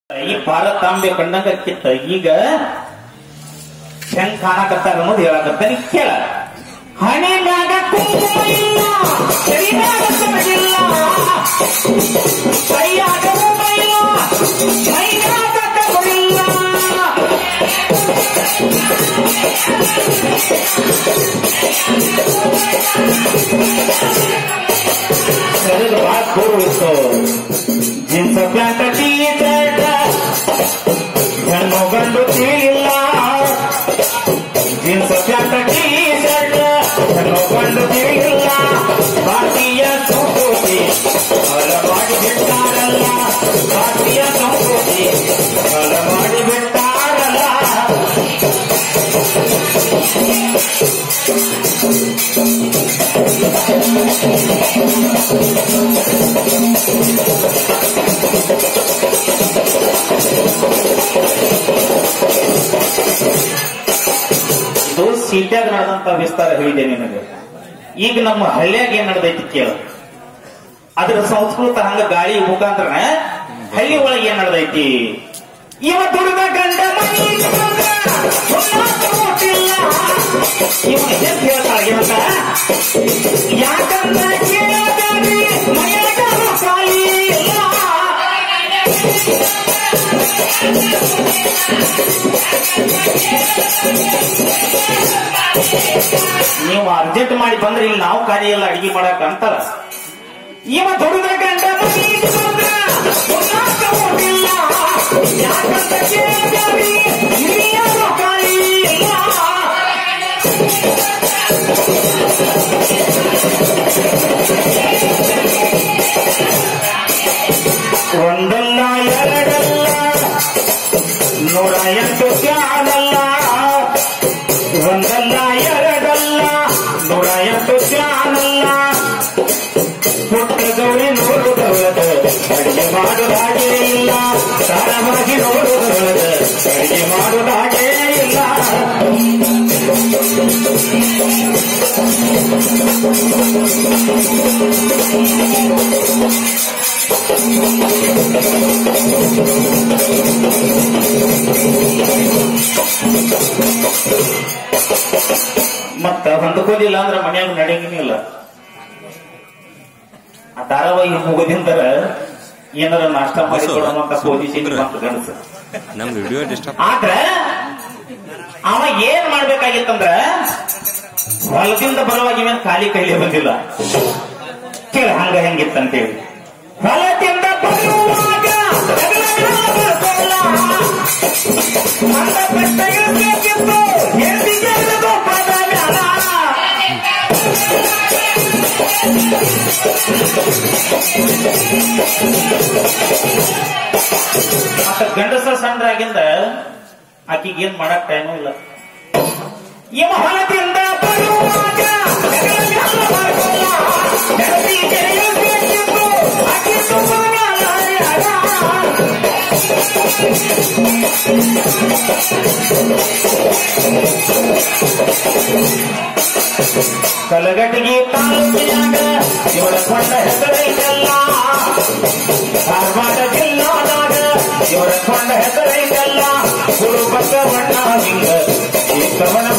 ಈ ಭಾರತಾಂಬೆ ಕಂಡಂಗಕ್ಕಿತ್ತ ಈಗ ಹೆಂಗ್ ಕಾಣಕತ್ತಾರ ಅನ್ನೋದು ಹೇಳಕತ್ತಾನ ಕೇಳ ಹಣೆ ಮ್ಯಾಗ ಕುಂಕುಮ ಇಲ್ಲ ಕೈ ಮ್ಯಾಗ ಸೊರಗಿಲ್ಲ ಕೈಯಾಗ ಮೊಬೈಲ ಮೈ ಮ್ಯಾಗ ಕವರಿಲ್ಲ ಸರಿದು ಭಾಳ ಕೂರು ಇತ್ತು ಜೀನ್ಸ್ ಪ್ಯಾಂಟ್ ಟೀ ಶರ್ಟ್ ಹೆಣ್ಣು ಗಂಡು ತಿಳಿಲ್ಲ ಜೀನ್ಸ್ ಪ್ಯಾಂಟ್ ಟೀ ಶರ್ಟ್ ಹೆಣ್ಣು ಗಂಡು ತಿಳಿಲ್ಲ ಭಾರತೀಯ ಸಂಸ್ಕೃತಿ ಹೊಲ ಮಾಡಿ ಬಿಟ್ಟಾರಲ್ಲ ಭಾರತೀಯ ಸಂಸ್ಕೃತಿ ಹೊಲ ಮಾಡಿ ಬಿಟ್ಟಾರಲ್ಲ ಇದು ಸೀಟ್ಯಾಗ ನಡೆದಂತ ವಿಸ್ತಾರ ಹೇಳಿದೆ ನಿನಗೆ ಈಗ ನಮ್ಮ ಹಳ್ಳಿಯಾಗ ಏನ್ ನಡೆದೈತಿ ಕೇಳ ಅದರ ಸಂಸ್ಕೃತ ಹಂಗ ಗಾಳಿ ಮುಖಾಂತರ ಹಳ್ಳಿ ಒಳಗೆ ಏನ್ ನಡೆದೈತಿ ಇವ ದುರ್ಗ ಗಂಡ ಮನಿ ದುರ್ಗ, ಸುಮ್ಮನೆ ಮುಟ್ಟಿಲ್ಲ. ಇವನ ಹೆಂಗ್ ಹೇಳ್ತಾಳ ಏನಂತ ಯಾಕಂತ ಕೇಳಬೇಡ್ರಿ ಮನೆಯಾಗ ಖಾಲಿ ಇಲ್ಲ ನೀವು ಅರ್ಜೆಂಟ್ ಮಾಡಿ ಬಂದ್ರೆ ಇಲ್ಲಿ ನಾವು ಖಾಲಿ ಎಲ್ಲ ಅಡಿಗೆ ಮಾಡಕ್ ಅಂತಾರ ಇವ ದುಡಿದ ಗಂಡ ಮನಿ ದುಡ್ದ, ಉನ್ನಾಸ ಮುಟ್ಟಿಲ್ಲ. ಯಾಕಂತ ಕೇಳ್ಬೇಡಿ, ಹಿರಿಯರು ಖಾಲಿ ಇಲ್ಲ. ಒಂದಲ್ಲ ಎರಡಲ್ಲ ನೂರ ಎಂಟು ಚಾನಲ್ಲ ಒಂದಲ್ಲ ಎರಡಲ್ಲ ನೂರ ಎಂಟು ಚಾನಲ್ಲ ಪುಟ್ಟ ಗೌರಿ ನೋಡುವುದರೊಳಗ ಅಡಿಗೆ ಮಾಡುವುದಾಗೇ ಇಲ್ಲ ಸಾರವಾಗಿ ನೋಡುವುದರೊಳಗ ಅಡಿಗೆ ಮಾಡುವುದಾಗೇ ಇಲ್ಲ ಮತ್ತ ಹೊಂದ್ಕೋಲಿಲ್ಲ ಅಂದ್ರೆ ಮನ್ಯಾಗ ನಡೆಯಂಗಿಲ್ಲ ಆ ಧಾರಾವಾಹಿ ಮುಗದಿಂದರ ಏನಾರ ನಾಷ್ಟ ಮಾಡಿ ಕೊಡುವಂತ ಪೊಸಿಷನ್ ಬಂತು ಗಣಸ ನಮ್ ವಿಡಿಯೋ ಡಿಸ್ಟರ್ಬ್ ಆದ್ರ ಅವ ಏನ್ ಮಾಡ್ಬೇಕಾಗಿತ್ತಂದ್ರ ಹೊಲದಿಂದ ಬರುವಾಗ ಇವೇನ್ ಖಾಲಿ ಕೈಲಿ ಬಂದಿಲ್ಲ ಕೇಳ ಹಂಗ ಹೆಂಗಿತ್ತಂತೇಳಿ ಹೊಲದಿಂದ ಬರುವಾಗ ಜಗಳಗಳ ಬರ್ಸಲ್ಲ. ಮಂದ ಬೆಟ್ಟ ಇಳ್ಬೇಕಿತ್ತು, ಎಲ್ಲಿಗೆ ಇಳಿದು ಪದಗಳ. ಮತ್ತ ಗಂಡಸ ಸಣ್ಣರಾಗಿಂದ ಆಕಿಗೆ ಏನ್ ಮಾಡಕ್ ಟೈಮು ಇಲ್ಲ ಇವ ಹೊಲದಿಂದ ಬರುವಾಗ ಜಗಳಗಳ ಬರ್ಸಲ್ಲ. ಎಲ್ಲಿಗೆ ಇಳಿಬೇಕಿತ್ತು, ಆಕಿ ತುಂಬಾನ ಯಾರ. ಕಲಗಟ್ಟಿಗೆ ತಾಲೂಕಿನಾಗ ಇವಳ ಕೊಂಡ ಹೆಸರೈತಲ್ಲ ಧಾರವಾಡ ಜಿಲ್ಲಾದಾಗ ಇವರ ಕೊಂಡ ಹೆಸರೈತಲ್ಲ ಗುರು ಬಸವಣ್ಣ ಹಿಂಗ ಈ ಕವನ